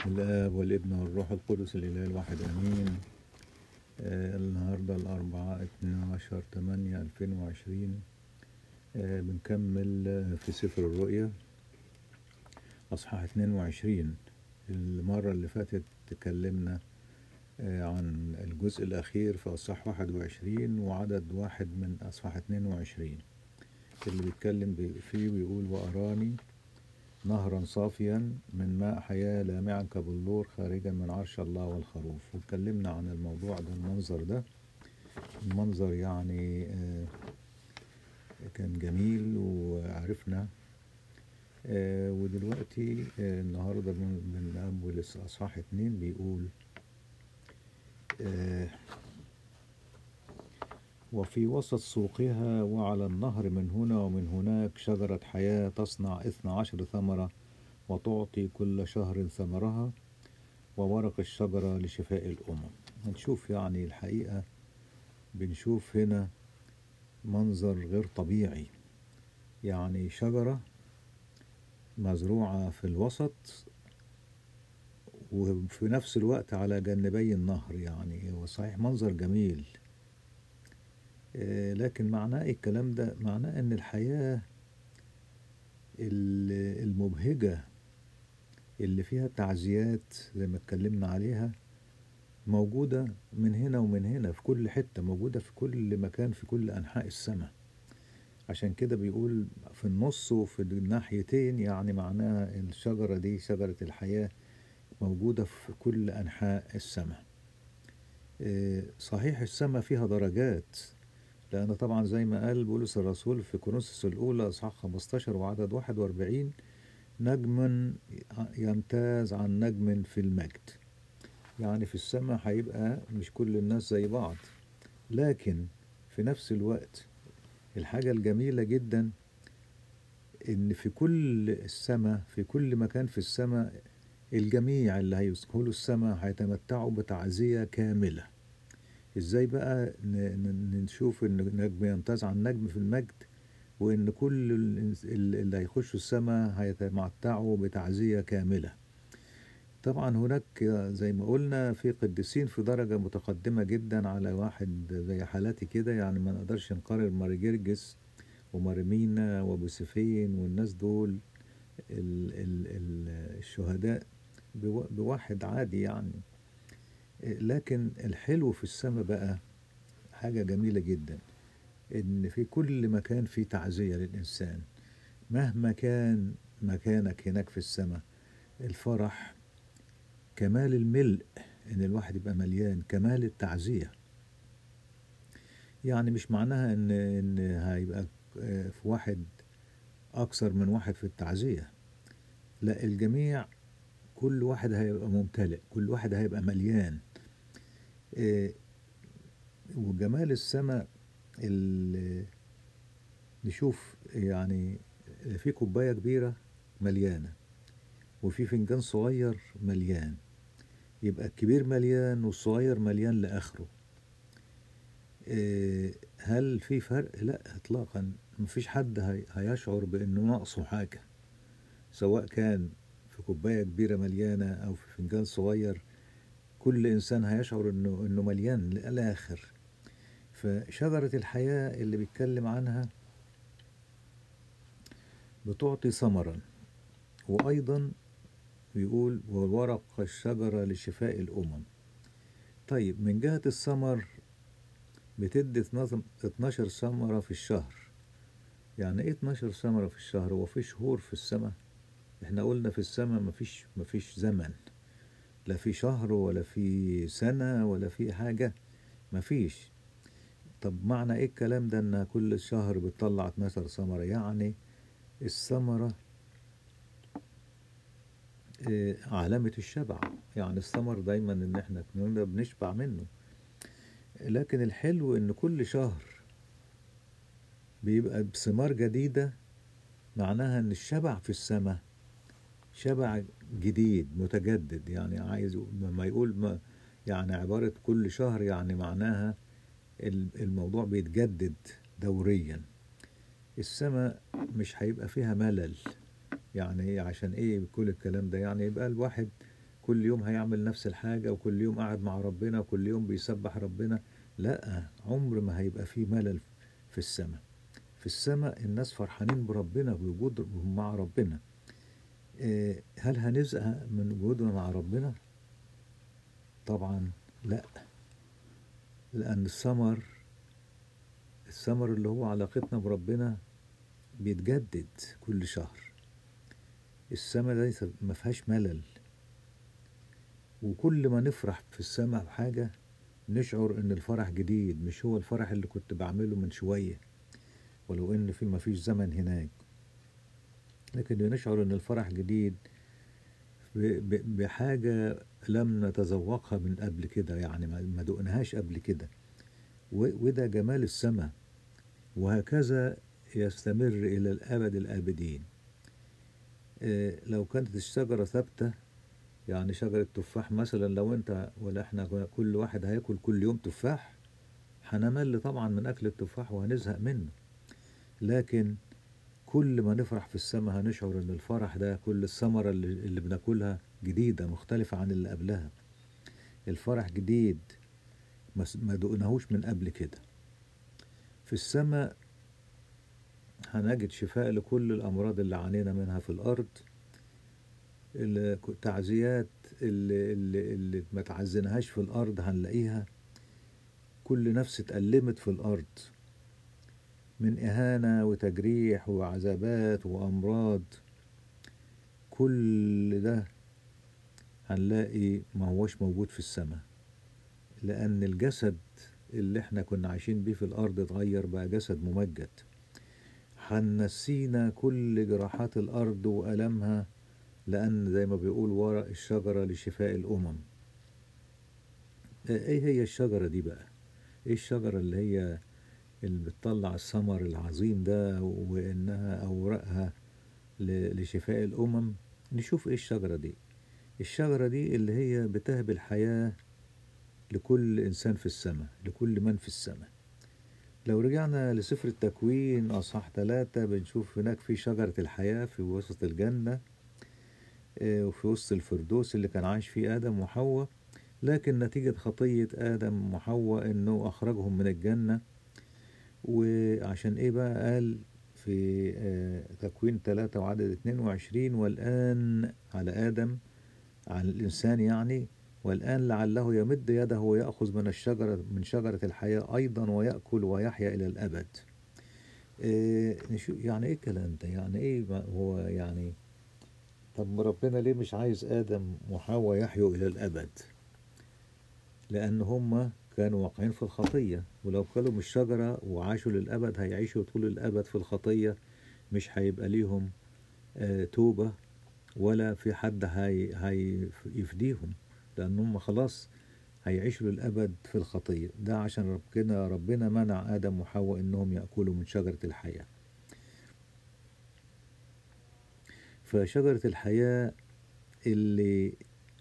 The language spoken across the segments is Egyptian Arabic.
الآب والابن والروح القدس الإله الواحد أمين آه النهاردة الأربعاء 12 8 2020 آه بنكمل آه، في سفر الرؤيا أصحاح 22 المرة اللي فاتت تكلمنا آه عن الجزء الأخير في أصحاح 21 وعدد واحد من أصحاح 22 اللي بيتكلم بي- فيه بيقول وأراني نهرا صافيا من ماء حياة لامعا كبلور خارجا من عرش الله والخروف واتكلمنا عن الموضوع ده المنظر ده المنظر يعني آه، كان جميل وعرفنا آه، ودلوقتي آه، النهاردة من من أول أصحاح اتنين بيقول آه، وفي وسط سوقها وعلى النهر من هنا ومن هناك شجرة حياة تصنع اثنا عشر ثمرة وتعطي كل شهر ثمرها وورق الشجرة لشفاء الأمم هنشوف يعني الحقيقة بنشوف هنا منظر غير طبيعي يعني شجرة مزروعة في الوسط وفي نفس الوقت على جانبي النهر يعني هو صحيح منظر جميل آه، لكن معناه إيه الكلام ده معناه ان الحياة ال- المبهجة اللي فيها تعزيات زي ما اتكلمنا عليها موجودة من هنا ومن هنا في كل حتة موجودة في كل مكان في كل أنحاء السماء عشان كده بيقول في النص وفي الناحيتين يعني معناها الشجرة دي شجرة الحياة موجودة في كل أنحاء السماء آه، صحيح السماء فيها درجات لأن طبعا زي ما قال بولس الرسول في كورنثوس الأولى إصحاح 15 وعدد 41 نجم يمتاز عن نجم في المجد يعني في السماء هيبقى مش كل الناس زي بعض لكن في نفس الوقت الحاجة الجميلة جدا إن في كل السماء في كل مكان في السماء الجميع اللي هيدخلوا السماء هيتمتعوا بتعزية كاملة ازاي بقى ن- ن- نشوف ان نجم يمتاز عن نجم في المجد وان كل ال- ال- اللي هيخشوا السماء هيتمتعوا بتعزية كاملة طبعا هناك زي ما قلنا في قديسين في درجة متقدمة جدا على واحد زي حالاتي كده يعني ما نقدرش نقارن ماري جرجس ومارمينا وبوسيفين والناس دول ال ال ال الشهداء بوا- بواحد عادي يعني لكن الحلو في السماء بقى حاجة جميلة جدا إن في كل مكان في تعزية للإنسان مهما كان مكانك هناك في السماء الفرح كمال الملء إن الواحد يبقى مليان كمال التعزية يعني مش معناها إن إن هيبقى آه، في واحد أكثر من واحد في التعزية لا الجميع كل واحد هيبقى ممتلئ كل واحد هيبقى مليان إيه، وجمال السماء ال- نشوف يعني في كوباية كبيرة مليانة وفي فنجان صغير مليان يبقى الكبير مليان والصغير مليان لآخره إيه، هل في فرق؟ لا إطلاقا مفيش حد هي- هيشعر بأنه ناقصه حاجة سواء كان في كوباية كبيرة مليانة أو في فنجان صغير كل إنسان هيشعر إنه إنه مليان للآخر فشجرة الحياة اللي بيتكلم عنها بتعطي ثمرا وأيضا بيقول وورق الشجرة لشفاء الأمم طيب من جهة الثمر بتدي 12 ثمرة في الشهر يعني ايه 12 ثمرة في الشهر هو في شهور في السماء احنا قلنا في السماء مفيش مفيش زمن لا في شهر ولا في سنة ولا في حاجة مفيش طب معنى ايه الكلام ده ان كل شهر بتطلع 12 ثمرة يعني الثمرة آه، علامة الشبع يعني الثمر دايما ان احنا كنا بنشبع منه لكن الحلو ان كل شهر بيبقى بثمار جديدة معناها ان الشبع في السماء شبع جديد متجدد يعني عايز ما يقول ما يعني عبارة كل شهر يعني معناها ال- الموضوع بيتجدد دوريا السماء مش هيبقى فيها ملل يعني ايه عشان ايه كل الكلام ده يعني يبقى الواحد كل يوم هيعمل نفس الحاجة وكل يوم قاعد مع ربنا وكل يوم بيسبح ربنا لا عمر ما هيبقى فيه ملل في السماء في السماء الناس فرحانين بربنا بوجودهم مع ربنا آه، هل هنزهق من وجودنا مع ربنا طبعا لا لأن الثمر الثمر اللي هو علاقتنا بربنا بيتجدد كل شهر السماء دي ما فيهاش ملل وكل ما نفرح في السماء بحاجة نشعر ان الفرح جديد مش هو الفرح اللي كنت بعمله من شوية ولو ان في ما فيش زمن هناك لكن نشعر ان الفرح جديد ب- ب- بحاجة لم نتذوقها من قبل كده يعني ما ما دقناهاش قبل كده و- وده جمال السماء وهكذا يستمر إلى الأبد الآبدين آه، لو كانت الشجرة ثابتة يعني شجرة تفاح مثلا لو انت ولا احنا كل واحد هياكل كل يوم تفاح هنمل طبعا من أكل التفاح وهنزهق منه لكن كل ما نفرح في السماء هنشعر ان الفرح ده كل الثمرة اللي, اللي بناكلها جديدة مختلفة عن اللي قبلها الفرح جديد ما س- ما دقناهوش من قبل كده في السماء هنجد شفاء لكل الأمراض اللي عانينا منها في الأرض التعزيات اللي, اللي, اللي ما تعزناهاش في الأرض هنلاقيها كل نفس اتألمت في الأرض من إهانة وتجريح وعذابات وأمراض كل ده هنلاقي ما هوش موجود في السماء لأن الجسد اللي احنا كنا عايشين بيه في الأرض اتغير بقى جسد ممجد هنسينا كل جراحات الأرض وألمها لأن زي ما بيقول ورق الشجرة لشفاء الأمم ايه هي الشجرة دي بقى ايه الشجرة اللي هي اللي بتطلع الثمر العظيم ده وإنها أوراقها ل- لشفاء الأمم نشوف ايه الشجرة دي الشجرة دي اللي هي بتهب الحياة لكل إنسان في السماء لكل من في السماء لو رجعنا لسفر التكوين أصحاح ثلاثة بنشوف هناك في شجرة الحياة في وسط الجنة آه، وفي وسط الفردوس اللي كان عايش فيه آدم وحواء لكن نتيجة خطية آدم وحواء إنه أخرجهم من الجنة وعشان إيه بقى قال في آه، تكوين ثلاثة وعدد 22 والآن على آدم على الإنسان يعني والآن لعله يمد يده ويأخذ من الشجرة من شجرة الحياة أيضا ويأكل ويحيا إلى الأبد إيه نشوف يعني إيه الكلام ده يعني إيه ما هو يعني طب ما ربنا ليه مش عايز آدم وحواء يحيوا إلى الأبد لأن هما كانوا واقعين في الخطية ولو كلوا من الشجرة وعاشوا للأبد هيعيشوا طول الأبد في الخطية مش هيبقى ليهم آه توبة ولا في حد هي هيفديهم لأن هم خلاص هيعيشوا للأبد في الخطية ده عشان ربنا ربنا منع آدم وحواء إنهم يأكلوا من شجرة الحياة فشجرة الحياة اللي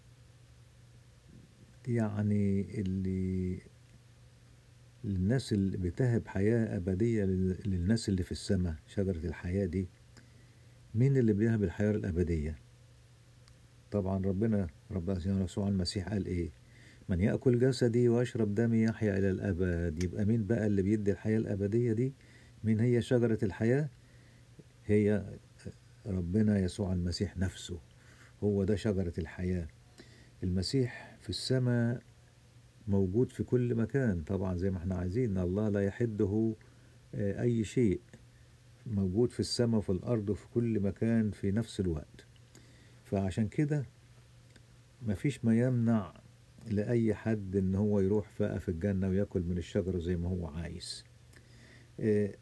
يعني اللي الناس اللي بتهب حياة أبدية لل- للناس اللي في السماء شجرة الحياة دي مين اللي بيهب الحياة الأبدية طبعا ربنا ربنا يسوع المسيح قال إيه من يأكل جسدي ويشرب دمي يحيا إلى الأبد يبقى مين بقى اللي بيدي الحياة الأبدية دي مين هي شجرة الحياة هي ربنا يسوع المسيح نفسه هو ده شجرة الحياة المسيح في السماء موجود في كل مكان طبعا زي ما احنا عايزين الله لا يحده آه، أي شيء موجود في السماء وفي الأرض وفي كل مكان في نفس الوقت فعشان كده مفيش ما يمنع لأي حد إن هو يروح بقى في الجنة وياكل من الشجرة زي ما هو عايز آه،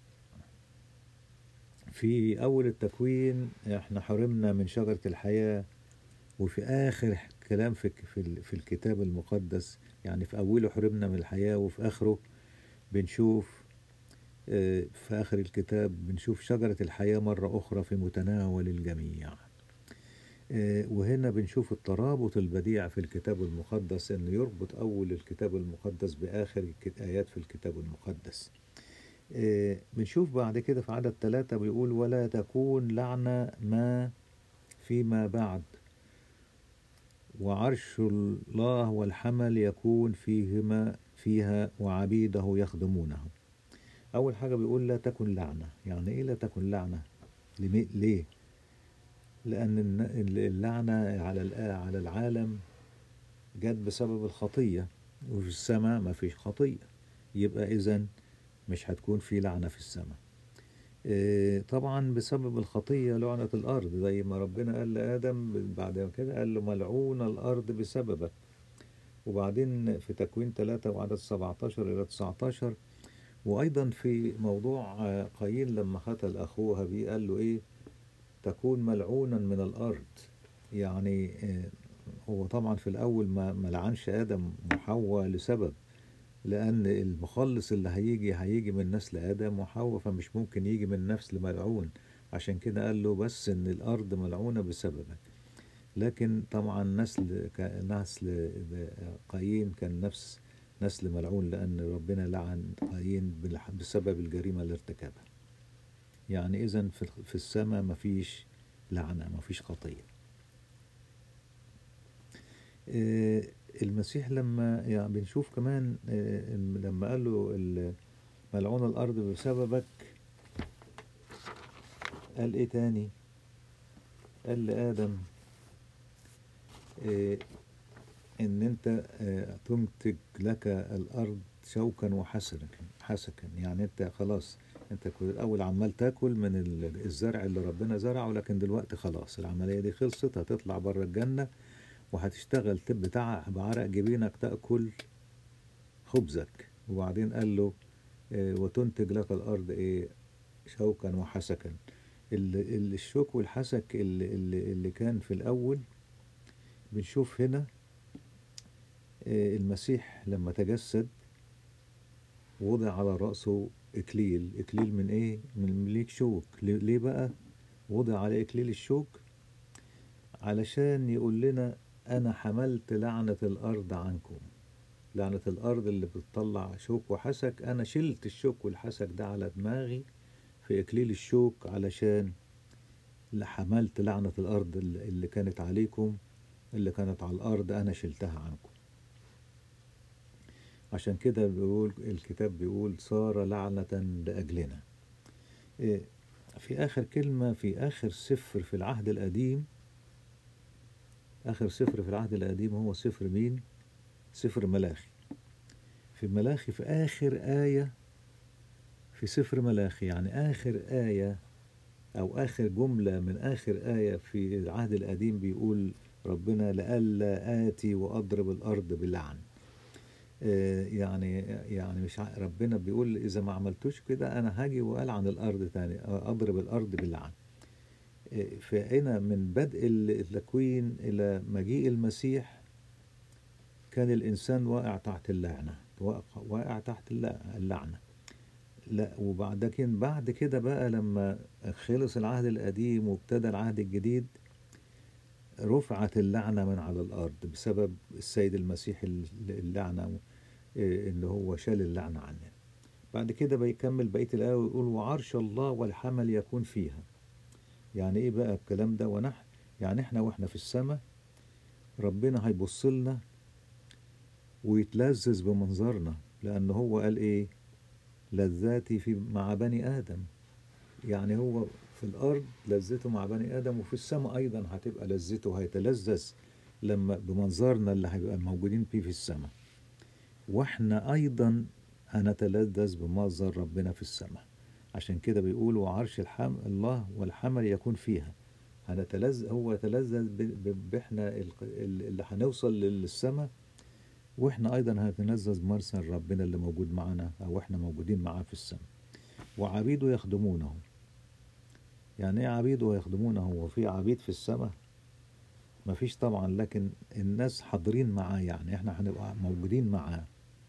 في أول التكوين احنا حرمنا من شجرة الحياة وفي آخر كلام في في ال- في الكتاب المقدس يعني في أوله حرمنا من الحياة وفي آخره بنشوف آه، في آخر الكتاب بنشوف شجرة الحياة مرة أخرى في متناول الجميع آه، وهنا بنشوف الترابط البديع في الكتاب المقدس انه يربط اول الكتاب المقدس باخر الك- ايات في الكتاب المقدس آه، بنشوف بعد كده في عدد ثلاثة بيقول ولا تكون لعنة ما فيما بعد وعرش الله والحمل يكون فيهما فيها وعبيده يخدمونه أول حاجة بيقول لا تكن لعنة يعني إيه لا تكن لعنة لمي- ليه لأن الن- اللعنة على الآ- على العالم جت بسبب الخطية وفي السماء ما فيش خطية يبقى إذن مش هتكون في لعنة في السماء إيه، طبعا بسبب الخطية لعنة الأرض زي ما ربنا قال لآدم بعد كده قال له ملعون الأرض بسببك وبعدين في تكوين 3 وعدد 17 إلى 19 وأيضا في موضوع آه، قايين لما قتل أخوه هابيل قال له إيه تكون ملعونا من الأرض يعني آه، هو طبعا في الأول ما ما لعنش آدم وحواء لسبب لأن المخلص اللي هيجي هيجي من نسل آدم وحواء فمش ممكن يجي من نسل ملعون عشان كده قال له بس إن الأرض ملعونة بسببك لكن طبعا نسل ك- نسل قايين كان نفس نسل ملعون لأن ربنا لعن قايين بالح- بسبب الجريمة اللي ارتكبها يعني إذا في في السماء مفيش لعنة مفيش خطية آه، المسيح لما يعني بنشوف كمان آه، إن لما قال له ال- ملعون الأرض بسببك قال إيه تاني قال لآدم آه، إن أنت آه، تنتج لك الأرض شوكا وحسنا حسكا يعني أنت خلاص أنت كنت الأول عمال تاكل من ال- الزرع اللي ربنا زرعه لكن دلوقتي خلاص العملية دي خلصت هتطلع بره الجنة وهتشتغل تب بتاع بعرق جبينك تأكل خبزك وبعدين قال له آه، وتنتج لك الأرض إيه شوكا وحسكا ال- ال- الشوك والحسك اللي, اللي, اللي كان في الأول بنشوف هنا آه، المسيح لما تجسد وضع على رأسه إكليل إكليل من إيه؟ من مليك شوك ليه ليه بقى وضع عليه إكليل الشوك علشان يقول لنا أنا حملت لعنة الأرض عنكم لعنة الأرض اللي بتطلع شوك وحسك أنا شلت الشوك والحسك ده على دماغي في إكليل الشوك علشان حملت لعنة الأرض اللي اللي كانت عليكم اللي كانت على الأرض أنا شلتها عنكم عشان كده بيقول الكتاب بيقول صار لعنة لأجلنا إيه، في آخر كلمة في آخر سفر في العهد القديم آخر سفر في العهد القديم هو سفر مين؟ سفر ملاخي في ملاخي في آخر آية في سفر ملاخي يعني آخر آية أو آخر جملة من آخر آية في العهد القديم بيقول ربنا لئلا آتي وأضرب الأرض باللعن آه، يعني يعني مش ع- ربنا بيقول إذا ما عملتوش كده أنا هاجي وألعن الأرض تاني آه، أضرب الأرض باللعن آه، فهنا من بدء التكوين إلى مجيء المسيح كان الإنسان واقع تحت اللعنة واقع واقع تحت الل- اللعنة لا وبعد كده بعد كده بقى لما خلص العهد القديم وابتدى العهد الجديد رفعت اللعنة من على الأرض بسبب السيد المسيح ال- اللعنة إيه، إن هو شال اللعنة عننا بعد كده بيكمل بقية الآية ويقول وعرش الله والحمل يكون فيها يعني إيه بقى الكلام ده ونحن يعني إحنا وإحنا في السماء ربنا هيبص لنا ويتلذذ بمنظرنا لأن هو قال إيه لذاتي في مع بني آدم يعني هو في الأرض لذته مع بني آدم وفي السماء أيضا هتبقى لذته هيتلذذ لما بمنظرنا اللي هيبقى موجودين فيه في السماء واحنا أيضا هنتلذذ بمنظر ربنا في السماء عشان كده بيقول وعرش الحم الله والحمل يكون فيها هنتلذذ هو يتلذذ ب- ب- باحنا ال- ال- اللي هنوصل للسماء واحنا ايضا هنتلذذ بمرسل ربنا اللي موجود معنا او احنا موجودين معاه في السماء وعبيده يخدمونه يعني ايه عبيده يخدمونه وفي عبيد في السماء مفيش طبعا لكن الناس حاضرين معاه يعني احنا هنبقى موجودين معاه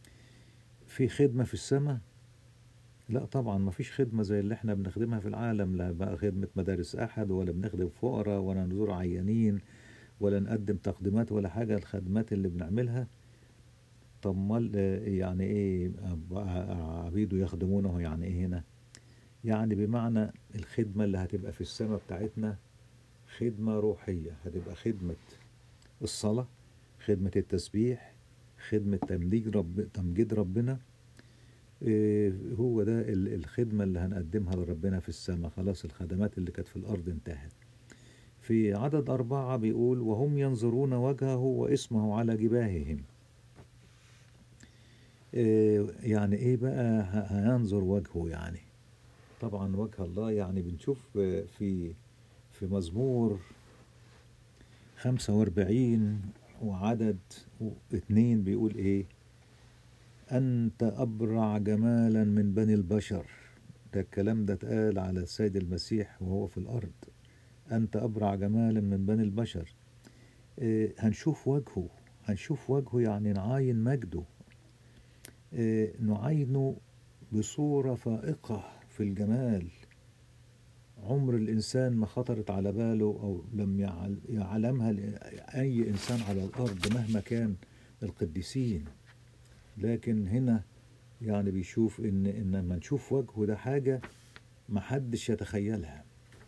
في خدمة في السماء لا طبعا مفيش خدمة زي اللي احنا بنخدمها في العالم لا بقى خدمة مدارس أحد ولا بنخدم فقراء ولا نزور عيانين ولا نقدم تقديمات ولا حاجة الخدمات اللي بنعملها طب مال آه، يعني ايه آه، عبيده يخدمونه يعني ايه هنا يعني بمعنى الخدمة اللي هتبقى في السماء بتاعتنا خدمة روحية هتبقى خدمة الصلاة خدمة التسبيح خدمة تمجيد رب تمجيد ربنا إيه، هو ده ال- الخدمة اللي هنقدمها لربنا في السماء خلاص الخدمات اللي كانت في الأرض انتهت في عدد أربعة بيقول وهم ينظرون وجهه واسمه على جباههم إيه، يعني ايه بقى ه- هينظر وجهه يعني طبعا وجه الله يعني بنشوف آه، في في مزمور 45 وعدد اتنين بيقول ايه أنت أبرع جمالا من بني البشر ده الكلام ده اتقال على السيد المسيح وهو في الأرض أنت أبرع جمالا من بني البشر إيه، هنشوف وجهه هنشوف وجهه يعني نعاين مجده إيه، نعاينه بصورة فائقة في الجمال عمر الإنسان ما خطرت على باله أو لم يعل- يعلمها ل- أي إنسان على الأرض مهما كان القديسين لكن هنا يعني بيشوف إن إن لما نشوف وجهه ده حاجة محدش يتخيلها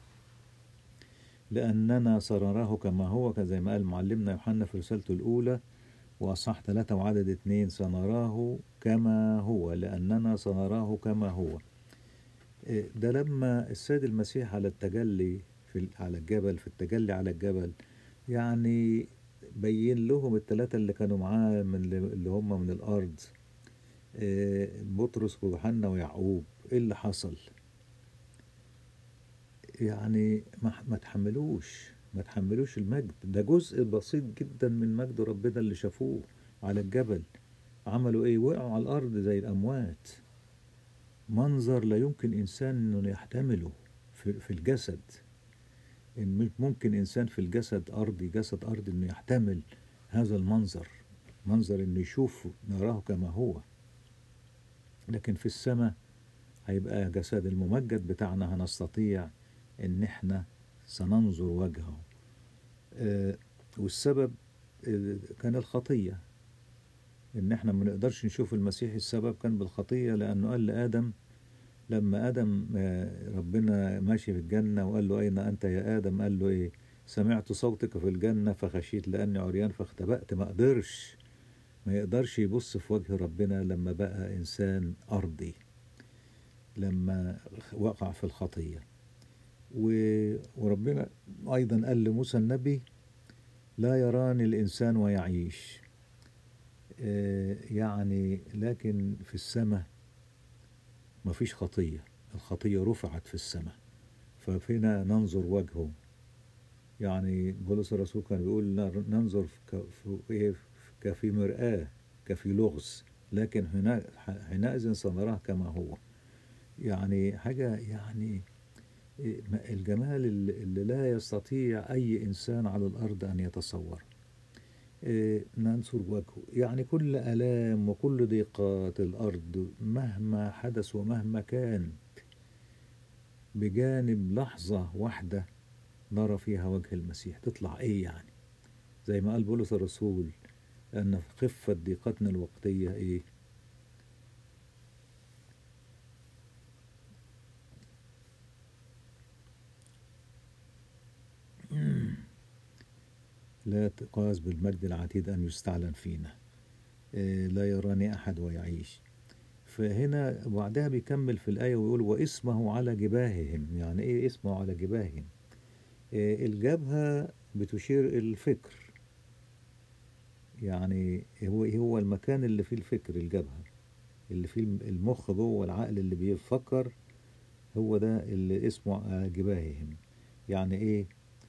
لأننا سرراه كما هو زي ما قال معلمنا يوحنا في رسالته الأولى وأصح ثلاثة وعدد اتنين سنراه كما هو لأننا سنراه كما هو إيه، ده لما السيد المسيح على التجلي في ال- على الجبل في التجلي على الجبل يعني بين لهم الثلاثة اللي كانوا معاه من اللي اللي هم من الأرض إيه، بطرس ويوحنا ويعقوب إيه اللي حصل يعني ما ما تحملوش ما تحملوش المجد ده جزء بسيط جدا من مجد ربنا اللي شافوه على الجبل عملوا ايه وقعوا على الارض زي الاموات منظر لا يمكن انسان انه يحتمله في, في الجسد إن مش ممكن انسان في الجسد ارضي جسد ارضي انه يحتمل هذا المنظر منظر انه يشوف نراه كما هو لكن في السماء هيبقى جسد الممجد بتاعنا هنستطيع ان احنا سننظر وجهه آه، والسبب آه، كان الخطية ان احنا ما نقدرش نشوف المسيح السبب كان بالخطية لانه قال لآدم لما آدم آه، ربنا ماشي في الجنة وقال له أين أنت يا آدم قال له إيه سمعت صوتك في الجنة فخشيت لأني عريان فاختبأت ما قدرش ما يقدرش يبص في وجه ربنا لما بقى إنسان أرضي لما وقع في الخطية و- وربنا أيضا قال لموسى النبي لا يراني الإنسان ويعيش آه، يعني لكن في السماء مفيش خطية الخطية رفعت في السماء ففينا ننظر وجهه يعني بولس الرسول كان بيقول نر- ننظر ك- في إيه؟ كفي مرآة كفي لغز لكن هنا حينئذ سنراه كما هو يعني حاجة يعني إيه، ما- الجمال اللي اللي لا يستطيع أي إنسان على الأرض أن يتصور إيه، ننصر وجهه يعني كل آلام وكل ضيقات الأرض مهما حدث ومهما كان بجانب لحظة واحدة نرى فيها وجه المسيح تطلع إيه يعني زي ما قال بولس الرسول أن في خفة ضيقتنا الوقتية إيه لا تقاس بالمجد العتيد أن يستعلن فينا إيه، لا يراني أحد ويعيش فهنا بعدها بيكمل في الآية ويقول واسمه على جباههم يعني إيه اسمه على جباههم إيه، الجبهة بتشير الفكر يعني هو هو المكان اللي فيه الفكر الجبهة اللي فيه المخ جوه العقل اللي بيفكر هو ده اللي اسمه على جباههم يعني ايه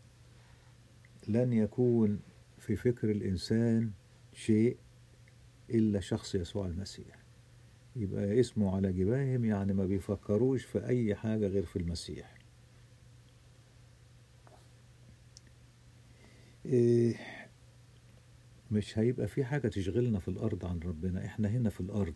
لن يكون في فكر الإنسان شيء إلا شخص يسوع المسيح يبقى اسمه على جباههم يعني ما بيفكروش في أي حاجة غير في المسيح إيه مش هيبقى في حاجة تشغلنا في الأرض عن ربنا إحنا هنا في الأرض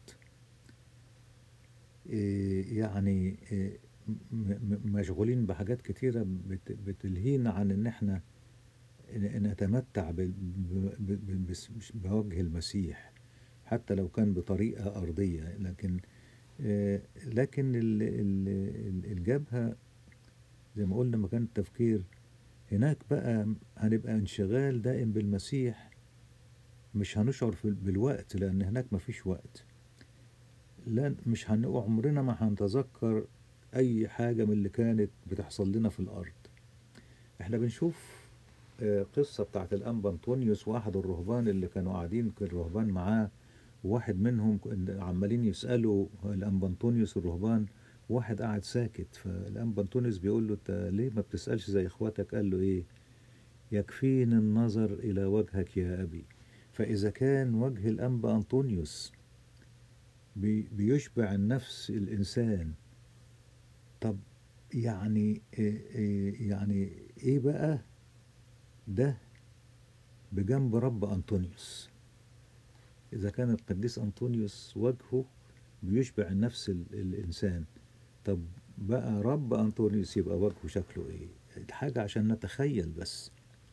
إيه يعني إيه م- م- مشغولين بحاجات كتيرة بت- بتلهينا عن إن إحنا ن- نتمتع ب- ب- ب- بس- بوجه المسيح حتى لو كان بطريقة أرضية لكن آه، لكن ال- ال- ال- الجبهة زي ما قلنا مكان التفكير هناك بقى هنبقى انشغال دائم بالمسيح مش هنشعر في- بالوقت لأن هناك مفيش وقت لا مش هن... عمرنا ما هنتذكر أي حاجة من اللي كانت بتحصل لنا في الأرض احنا بنشوف آه، قصة بتاعت الأنبا أنطونيوس واحد الرهبان اللي كانوا قاعدين كان الرهبان معاه وواحد منهم كان عمالين يسألوا الأنبا أنطونيوس الرهبان واحد قاعد ساكت فالأنبا أنطونيوس بيقول له أنت ليه ما بتسألش زي إخواتك قال له إيه يكفيني النظر إلى وجهك يا أبي فإذا كان وجه الأنبا أنطونيوس بي- بيشبع النفس الإنسان طب يعني إيه إيه يعني إيه بقى ده بجنب رب أنطونيوس إذا كان القديس أنطونيوس وجهه بيشبع النفس ال- الإنسان طب بقى رب أنطونيوس يبقى وجهه شكله إيه حاجة عشان نتخيل بس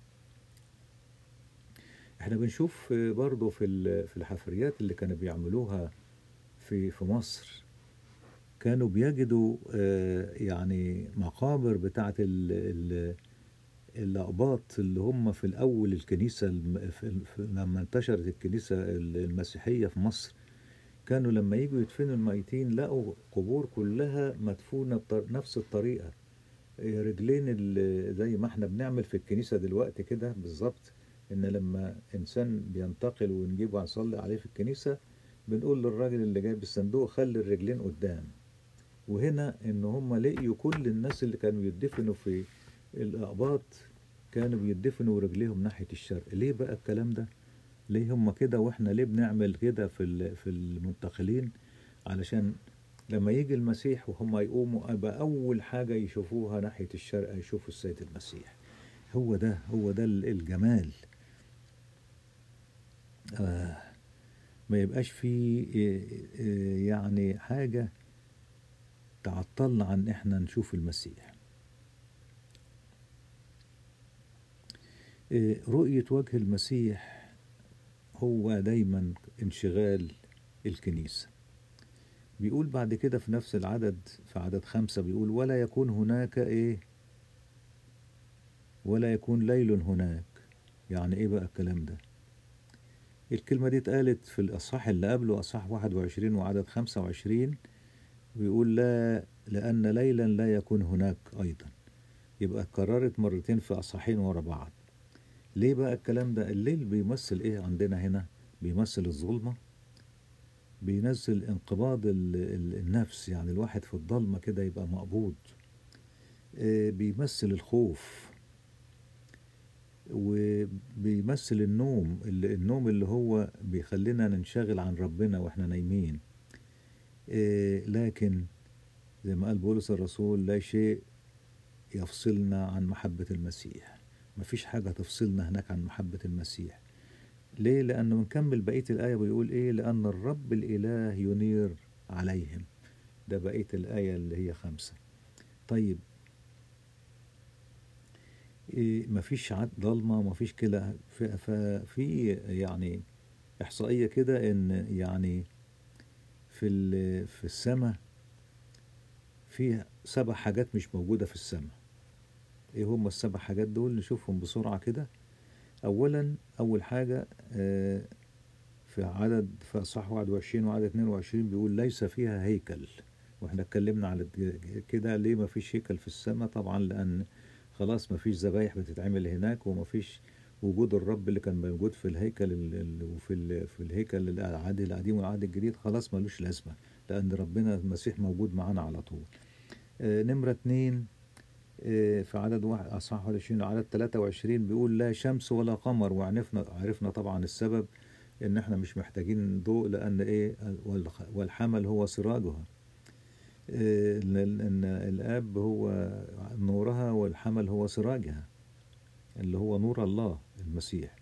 احنا بنشوف برضه في ال- في الحفريات اللي كانوا بيعملوها في في مصر كانوا بيجدوا آه، يعني مقابر بتاعت ال- ال- الأقباط اللي هم في الأول الكنيسة الم- في- في- لما انتشرت الكنيسة المسيحية في مصر كانوا لما يجوا يدفنوا الميتين لقوا قبور كلها مدفونة بنفس الطريقة رجلين ال- زي ما احنا بنعمل في الكنيسة دلوقتي كده بالظبط ان لما انسان بينتقل ونجيبه هنصلي عليه في الكنيسة بنقول للراجل اللي جايب الصندوق خلي الرجلين قدام وهنا ان هم لقيوا كل الناس اللي كانوا يدفنوا في الاقباط كانوا بيدفنوا رجليهم ناحية الشرق ليه بقى الكلام ده ليه هم كده واحنا ليه بنعمل كده في ال- في المنتقلين علشان لما يجي المسيح وهم يقوموا يبقى اول حاجة يشوفوها ناحية الشرق يشوفوا السيد المسيح هو ده هو ده ال- الجمال آه ما يبقاش في آه، آه، يعني حاجة تعطلنا عن احنا نشوف المسيح آه، رؤية وجه المسيح هو دايما انشغال الكنيسة بيقول بعد كده في نفس العدد في عدد خمسة بيقول ولا يكون هناك ايه ولا يكون ليل هناك يعني ايه بقى الكلام ده الكلمة دي اتقالت في الأصحاح اللي قبله أصحاح 21 وعدد 25 بيقول لا لأن ليلا لا يكون هناك أيضا يبقى اتكررت مرتين في أصحاحين ورا بعض ليه بقى الكلام ده الليل بيمثل ايه عندنا هنا بيمثل الظلمة بينزل انقباض ال- ال- النفس يعني الواحد في الضلمة كده يبقى مقبوض آه، بيمثل الخوف وبيمثل النوم اللي النوم اللي هو بيخلينا ننشغل عن ربنا واحنا نايمين آه، لكن زي ما قال بولس الرسول لا شيء يفصلنا عن محبة المسيح مفيش حاجة تفصلنا هناك عن محبة المسيح ليه؟ لأنه نكمل بقية الآية بيقول إيه؟ لأن الرب الإله ينير عليهم ده بقية الآية اللي هي خمسة طيب إيه مفيش عد ضلمة مفيش كده ف- ففي يعني إحصائية كده إن يعني في ال- في السماء في سبع حاجات مش موجودة في السماء إيه هم السبع حاجات دول نشوفهم بسرعة كده أولا أول حاجة آه، في عدد في أصحاح 21 وعدد 22 بيقول ليس فيها هيكل واحنا اتكلمنا على الد- كده ليه ما فيش هيكل في السماء طبعا لأن خلاص ما فيش ذبايح بتتعمل هناك وما فيش وجود الرب اللي كان موجود في الهيكل ال- ال- وفي ال- في الهيكل العهد القديم والعهد الجديد خلاص ملوش لازمة لأن ربنا المسيح موجود معانا على طول آه، نمرة اتنين آه، في عدد واحد أصحاح 21 وعدد 23 بيقول لا شمس ولا قمر وعرفنا عرفنا طبعا السبب إن إحنا مش محتاجين ضوء لأن إيه والخ- والحمل هو سراجها آه، إن إن الآب هو نورها والحمل هو سراجها اللي هو نور الله المسيح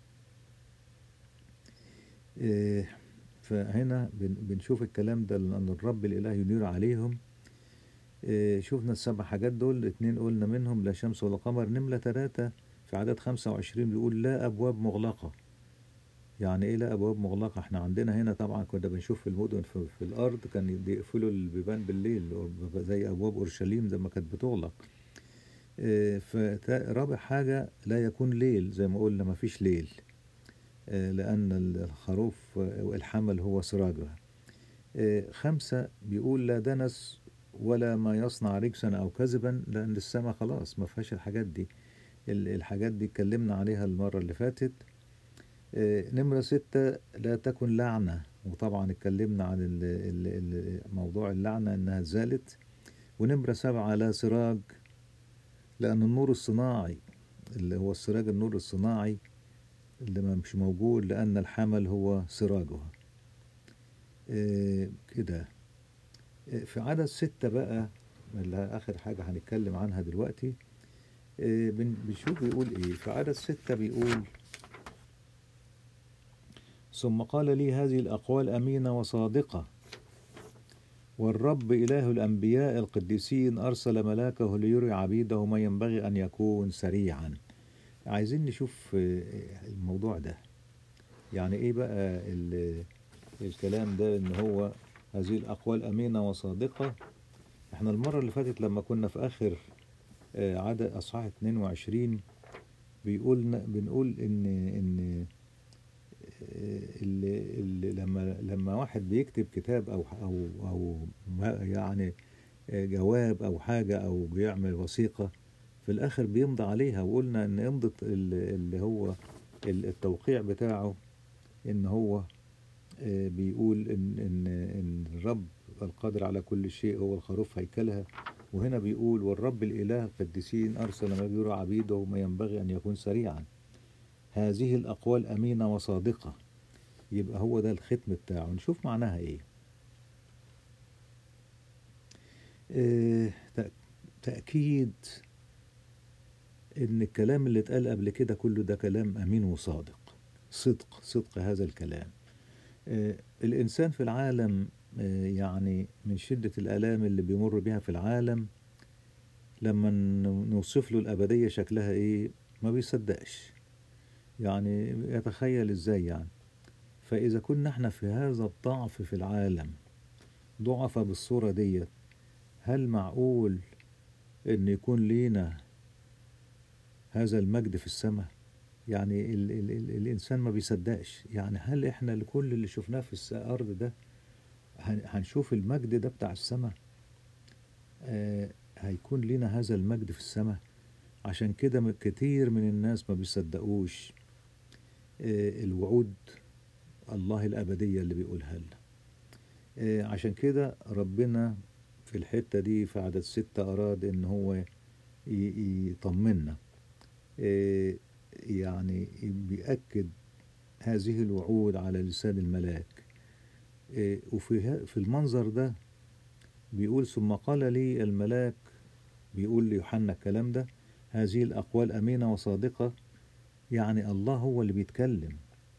آه، فهنا بن- بنشوف الكلام ده لأن الرب الإله ينير عليهم آه، شفنا السبع حاجات دول اتنين قلنا منهم لا شمس ولا قمر نملة ثلاثة في عدد خمسة وعشرين بيقول لا أبواب مغلقة يعني إيه لا أبواب مغلقة احنا عندنا هنا طبعا كنا بنشوف في المدن في, في الأرض كان بيقفلوا البيبان بالليل زي أبواب أورشليم لما كانت بتغلق آه، فتا- رابع حاجة لا يكون ليل زي ما قلنا ما فيش ليل آه، لأن الخروف آه، والحمل هو سراجها آه، خمسة بيقول لا دنس ولا ما يصنع رجسا أو كذبا لأن السماء خلاص ما فيهاش الحاجات دي ال- الحاجات دي اتكلمنا عليها المرة اللي فاتت آه، نمرة ستة لا تكن لعنة وطبعا اتكلمنا عن ال- ال- ال- موضوع اللعنة إنها زالت ونمرة سبعة لا سراج لأن النور الصناعي اللي هو السراج النور الصناعي اللي ما مش موجود لأن الحمل هو سراجها آه، كده آه، في عدد ستة بقى اللي آخر حاجة هنتكلم عنها دلوقتي آه، بن- بنشوف بيقول إيه في عدد ستة بيقول ثم قال لي هذه الأقوال أمينة وصادقة والرب إله الأنبياء القديسين أرسل ملاكه ليري عبيده ما ينبغي أن يكون سريعا عايزين نشوف آه، الموضوع ده يعني إيه بقى ال- الكلام ده إن هو هذه الأقوال أمينة وصادقة إحنا المرة اللي فاتت لما كنا في آخر آه، عدد أصحاح 22 بيقول بنقول إن إن اللي, اللي لما لما واحد بيكتب كتاب او او او ما- يعني جواب او حاجه او بيعمل وثيقه في الاخر بيمضي عليها وقلنا ان امضة ال- اللي هو ال- التوقيع بتاعه ان هو آه، بيقول ان ان ان الرب القادر على كل شيء هو الخروف هيكلها وهنا بيقول والرب الاله القديسين ارسل ما يرى عبيده ما ينبغي ان يكون سريعا هذه الأقوال أمينة وصادقة يبقى هو ده الختم بتاعه نشوف معناها إيه آه، تأ- تأكيد إن الكلام اللي اتقال قبل كده كله ده كلام أمين وصادق صدق صدق هذا الكلام آه، الإنسان في العالم آه، يعني من شدة الآلام اللي بيمر بها في العالم لما ن- نوصف له الأبدية شكلها إيه ما بيصدقش يعني يتخيل ازاي يعني فإذا كنا احنا في هذا الضعف في العالم ضعف بالصورة ديت هل معقول ان يكون لينا هذا المجد في السماء يعني ال ال ال الإنسان ما بيصدقش يعني هل احنا لكل اللي شفناه في الس- الأرض ده هن- هنشوف المجد ده بتاع السماء آه هيكون لنا هذا المجد في السماء عشان كده م- كتير من الناس ما بيصدقوش آه، الوعود الله الأبدية اللي بيقولها لنا آه، عشان كده ربنا في الحتة دي في عدد ستة أراد إن هو ي- يطمنا آه، يعني بيأكد هذه الوعود على لسان الملاك آه، وفي ه- في المنظر ده بيقول ثم قال لي الملاك بيقول ليوحنا الكلام ده هذه الأقوال أمينة وصادقة يعني الله هو اللي بيتكلم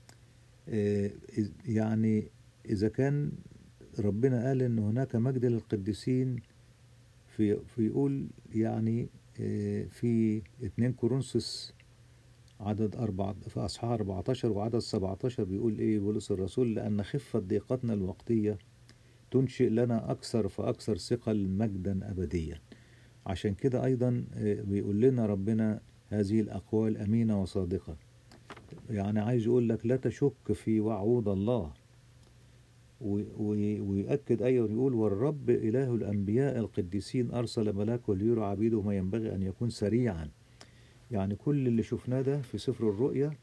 آه، إذ- يعني إذا كان ربنا قال إن هناك مجد للقديسين في فيقول يعني آه، في 2 كورنثوس عدد أربعة في أصحاح 14 وعدد 17 بيقول إيه بولس الرسول لأن خفة ضيقتنا الوقتية تنشئ لنا أكثر فأكثر ثقل مجدا أبديا عشان كده أيضا آه، بيقول لنا ربنا هذه الأقوال أمينة وصادقة يعني عايز يقول لك لا تشك في وعود الله و- و- ويأكد أيضا يقول والرب إله الأنبياء القديسين أرسل ملاكه ليرى عبيده ما ينبغي أن يكون سريعا يعني كل اللي شفناه ده في سفر الرؤيا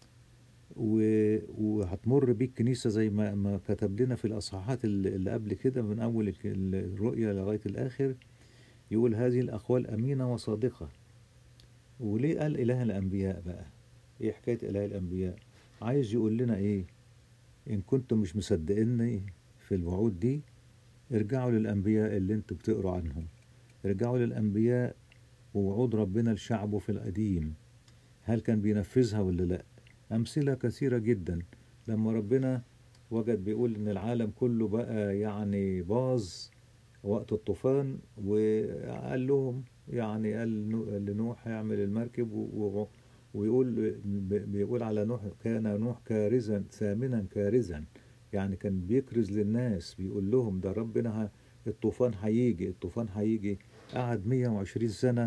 و- وهتمر بيه الكنيسة زي ما ما كتب لنا في الأصحاحات اللي اللي قبل كده من أول الك- الرؤيا لغاية الآخر يقول هذه الأقوال أمينة وصادقة وليه قال إله الأنبياء بقى إيه حكاية إله الأنبياء عايز يقول لنا إيه إن كنتم مش مصدقيني في الوعود دي ارجعوا للأنبياء اللي انتوا بتقروا عنهم ارجعوا للأنبياء ووعود ربنا لشعبه في القديم هل كان بينفذها ولا لا أمثلة كثيرة جدا لما ربنا وجد بيقول إن العالم كله بقى يعني باظ وقت الطوفان وقال لهم يعني قال نو- لنوح هيعمل المركب و- و- ويقول ب- بيقول على نوح كان نوح كارزا ثامنا كارزا يعني كان بيكرز للناس بيقول لهم ده ربنا ه- الطوفان هيجي الطوفان هيجي قعد 120 سنة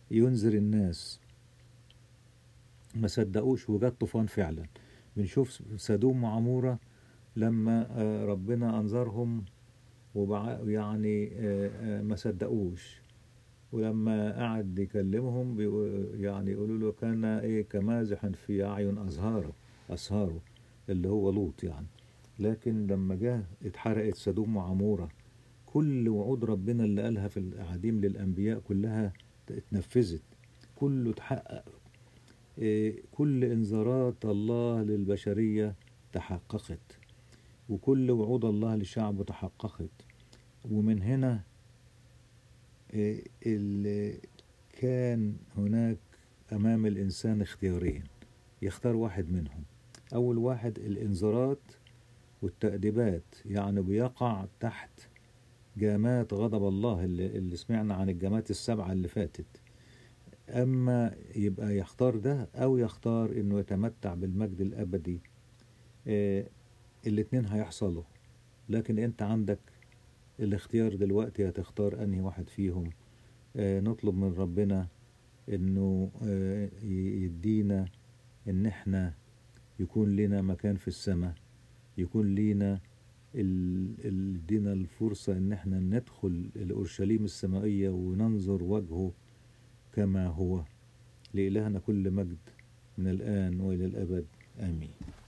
ينذر الناس ما صدقوش وجات طوفان فعلا بنشوف سدوم وعمورة لما آه، ربنا أنذرهم وبع... يعني آه، آه، ما صدقوش ولما قعد يكلمهم بيقو- يعني يقولوا له كان ايه كمازح في اعين ازهاره اسهاره اللي هو لوط يعني لكن لما جه اتحرقت سدوم وعموره كل وعود ربنا اللي قالها في القديم للانبياء كلها اتنفذت كله اتحقق إيه، كل انذارات الله للبشريه تحققت وكل وعود الله لشعبه تحققت ومن هنا إيه، اللي كان هناك أمام الإنسان اختيارين يختار واحد منهم أول واحد الإنذارات والتأديبات يعني بيقع تحت جامات غضب الله اللي, اللي سمعنا عن الجامات السبعة اللي فاتت أما يبقى يختار ده أو يختار إنه يتمتع بالمجد الأبدي إيه، الاتنين هيحصلوا لكن أنت عندك الاختيار دلوقتي هتختار أنهي واحد فيهم آه، نطلب من ربنا انه آه، ي- يدينا ان احنا يكون لنا مكان في السماء يكون لينا ال- ال- يدينا الفرصة ان احنا ندخل الاورشليم السمائية وننظر وجهه كما هو لإلهنا كل مجد من الآن وإلى الأبد آمين